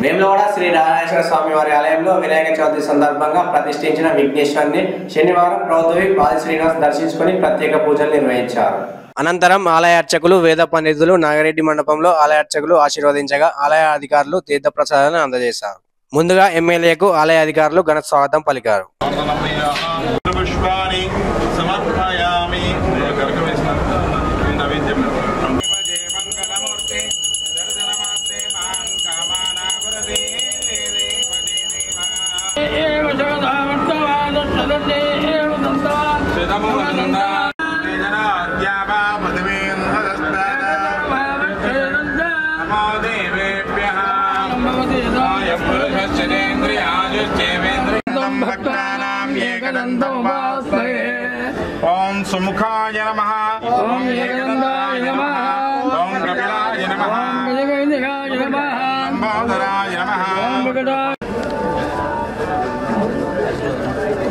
వేములవాడ శ్రీ నారాయణేశ్వర స్వామి వారి ఆలయంలో వినాయక చవితి సందర్భంగా ప్రతిష్ఠించిన విఘ్నేశ్వరుని శనివారం ప్రభుత్వ పాది శ్రీనివాస్ దర్శించుకొని ప్రత్యేక పూజలు నిర్వహించారు అనంతరం ఆలయ అర్చకులు వేద పండితులు నాగరెడ్డి మండపంలో ఆలయ అర్చకులు ఆశీర్వదించగా ఆలయ అధికారులు తీర్థప్రసాదాన్ని అందజేశారు ముందుగా ఎమ్మెల్యేకు ఆలయ అధికారులు ఘన స్వాగతం పలికారు పుష్పాణి సమర్పయామి కరకం వేసిన నైవేద్యం నమో దేవేభ్యః ఓం సుముఖాయ నమ ఓం ఏకదంతాయ నమ ఓం కపిలాయ నమ లంబోదరాయ నమ